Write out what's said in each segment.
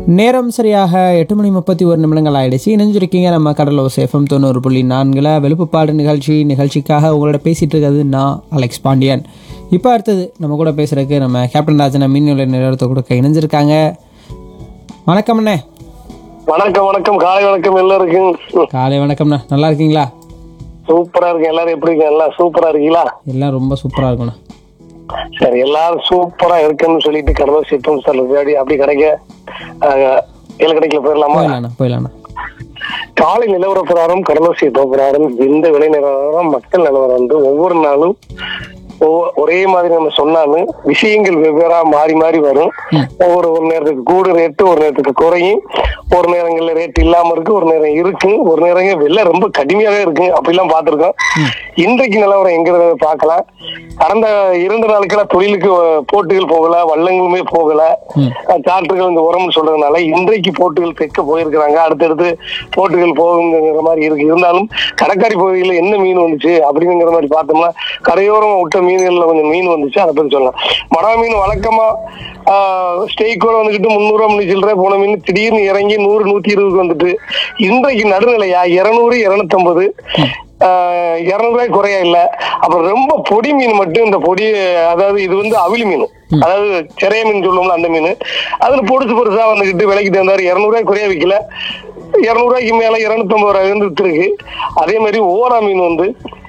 நேரம் சரியாக எட்டு மணி முப்பத்தி ஒரு நிமிடங்கள் ஆயிடுச்சு இணைஞ்சிருக்கீங்க நம்ம கடலோ சேஃபம் தொண்ணூறு புள்ளி நான்கில் வெளுப்புப்பாடு நிகழ்ச்சி நிகழ்ச்சிக்காக உங்களோட பேசிகிட்டு இருக்கிறது நான் அலெக்ஸ் பாண்டியன் இப்போ அடுத்தது நம்ம கூட பேசுகிறதுக்கு நம்ம கேப்டன் ராஜனை மீன் நிலைய நிலையத்தை கொடுக்க இணைஞ்சிருக்காங்க வணக்கம் அண்ணே வணக்கம் வணக்கம் காலை வணக்கம் எல்லாருக்கும் காலை வணக்கம்ண்ணா நல்லா இருக்கீங்களா சூப்பரா இருக்கு எல்லாரும் எப்படி இருக்கீங்க எல்லாம் சூப்பரா இருக்கீங்களா எல்லாம் ரொம்ப சூப்பராக இருக்குண்ணா சரி எல்லாரும் சூப்பரா இருக்குன்னு சொல்லிட்டு கடவுள் சிப்பம் சார் முன்னாடி அப்படி கிடைக்க ஏழு கடைக்குல போயிடலாமா போயிடலாண்ணா போயிடலாண்ணா காலை நிலவர பிரகாரம் கடலூர் சீட்டோ பிரகாரம் இந்த விலை நிலவரம் மக்கள் நிலவரம் வந்து ஒவ்வொரு நாளும் ஒவ்வொ- ஒரே மாதிரி நம்ம சொன்னாலும் விஷயங்கள் வெவ்வேறா மாறி மாறி வரும் ஒவ்வொரு ஒரு நேரத்துக்கு கூட ரேட்டு ஒரு நேரத்துக்கு குறையும் ஒரு நேரங்கள்ல ரேட் இல்லாம இருக்கு ஒரு நேரம் இருக்கு ஒரு நேரங்க வெள்ளை ரொம்ப கடுமையாவே இருக்கு அப்படிலாம் பார்த்திருக்கோம் இன்றைக்கு நிலவரம் எங்கிறத பார்க்கலாம் கடந்த இரண்டு நாளுக்கெல்லாம் தொழிலுக்கு அஹ், போட்டுகள் போகல வள்ளங்களுமே போகல அஹ், சார்ட்டுகள் இந்த உரம்னு சொல்றதுனால இன்றைக்கு போட்டுகள் தெற்க போயிருக்கிறாங்க அடுத்தடுத்து போட்டுகள் போகுங்கிற மாதிரி இருக்கு இருந்தாலும் கடற்கரை பகுதியில் என்ன மீன் வந்துச்சு அப்படிங்கிற மாதிரி பார்த்தோம்னா கரையோரம் விட்ட மீன்கள்ல கொஞ்சம் மீன் வந்துச்சு அதை பத்தி சொல்லலாம் மடா மீன் வழக்கமா ஸ்டேக்கோட வந்துக்கிட்டு முந்நூறுவா மணி சில்லற போன மீன் திடீர்னு இறங்கி நூறு நூத்தி இருபதுக்கு வந்துட்டு இன்றைக்கு நடுநிலையா இருநூறு இருநூத்தம்பது இரநூறுவாய் குறையா இல்ல அப்புறம் ரொம்ப பொடி மீன் மட்டும் இந்த பொடி அதாவது இது வந்து அவிலி மீன் அதாவது சிறைய மீன் சொல்லுவோம்ல அந்த மீன் அதுல பொடுசு பொருசா வந்துகிட்டு விலைக்கு தந்தாரு இருநூறுவாய் குறைய விக்கல இருநூறுவாய்க்கு மேல இருநூத்தம்பது ரூபாய் இருந்து இருக்கு அதே மாதிரி ஓரா மீன் வந்து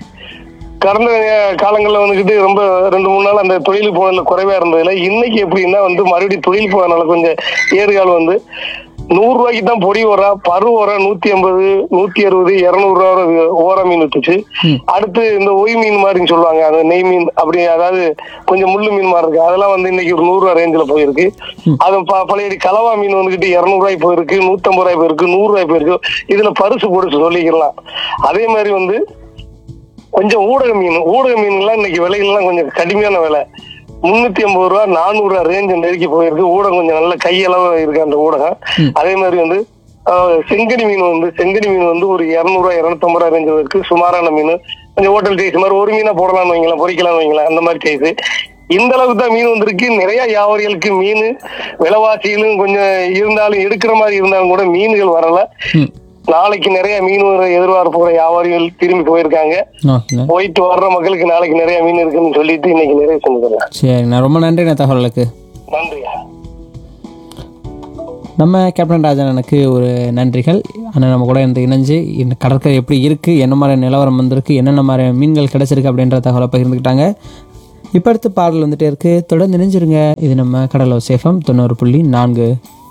கடந்த காலங்களில் வந்துக்கிட்டு ரொம்ப ரெண்டு மூணு நாள் அந்த தொழிலுக்கு போனதுல குறைவா இருந்ததுல இன்னைக்கு எப்படின்னா வந்து மறுபடியும் தொழில் போனதுனால கொஞ்சம் ஏறுகால் வந்து நூறு ரூபாய்க்கு தான் பொடி ஓரா பரு ஓரா நூத்தி ஐம்பது நூத்தி அறுபது இருநூறு ரூபா ஓரா மீன் வித்துச்சு அடுத்து இந்த ஒய் மீன் மாதிரின்னு சொல்லுவாங்க அந்த நெய் மீன் அப்படி அதாவது கொஞ்சம் முள்ளு மீன் மாதிரி இருக்கு அதெல்லாம் வந்து இன்னைக்கு ஒரு நூறு ரூபா ரேஞ்சில் போயிருக்கு அது ப- பழைய கலவா மீன் வந்துகிட்டு இருநூறு ரூபாய் போயிருக்கு நூத்தம்பது ரூபாய் போயிருக்கு நூறு ரூபாய் போயிருக்கு இதுல பரிசு போட்டு சொல்லிக்கலாம் அதே மாதிரி வந்து கொஞ்சம் ஊடக மீன் ஊடக மீன்லாம் இன்னைக்கு விலைகள்லாம் கொஞ்சம் கடுமையான விலை முன்னூத்தி ஐம்பது ரூபா நானூறு ரூபா ரேஞ்ச் நெருக்கி போயிருக்கு ஊடகம் கொஞ்சம் நல்ல கையளவு இருக்கு அந்த ஊடகம் அதே மாதிரி வந்து ஆஹ், செங்கனி மீன் வந்து செங்கனி மீன் வந்து ஒரு இரநூறுவா இரநூத்தம்பது ரூபா ரேஞ்ச் இருக்கு சுமாரான மீன் கொஞ்சம் ஹோட்டல் சைஸ் மாதிரி ஒரு மீனா போடலாம்னு வைங்களேன் பொரிக்கலாம் வைங்களேன் அந்த மாதிரி சைஸ் இந்த அளவுக்கு தான் மீன் வந்திருக்கு நிறைய வியாபாரிகளுக்கு மீன் விலைவாசியிலும் கொஞ்சம் இருந்தாலும் எடுக்கிற மாதிரி இருந்தாலும் கூட மீன்கள் வரல ம் நாளைக்கு நிறைய மீன் வர எதிர்பார்ப்பு வியாபாரிகள் திரும்பி போயிருக்காங்க ஓகேண்ணா போயிட்டு வர்ற மக்களுக்கு நாளைக்கு நிறைய மீன் இருக்குன்னு சொல்லிட்டு இன்னைக்கு நிறைய செஞ்சுக்கிறேன் சரிண்ணா ரொம்ப நன்றிண்ணா தகவலுக்கு நன்றியா நம்ம கேப்டன் ராஜன் எனக்கு ஒரு நன்றிகள் ஆனால் நம்ம கூட இந்த இணைஞ்சு இந்த கடற்கரை எப்படி இருக்குது என்ன மாதிரி நிலவரம் வந்திருக்கு என்னென்ன மாதிரி மீன்கள் கிடைச்சிருக்கு அப்படின்ற தகவலை பகிர்ந்துக்கிட்டாங்க இப்போ அடுத்து பாடல் வந்துட்டே இருக்குது தொடர்ந்து இணைஞ்சிருங்க இது நம்ம கடலோ சேஃபம் தொண்ணூறு புள்ளி நான்கு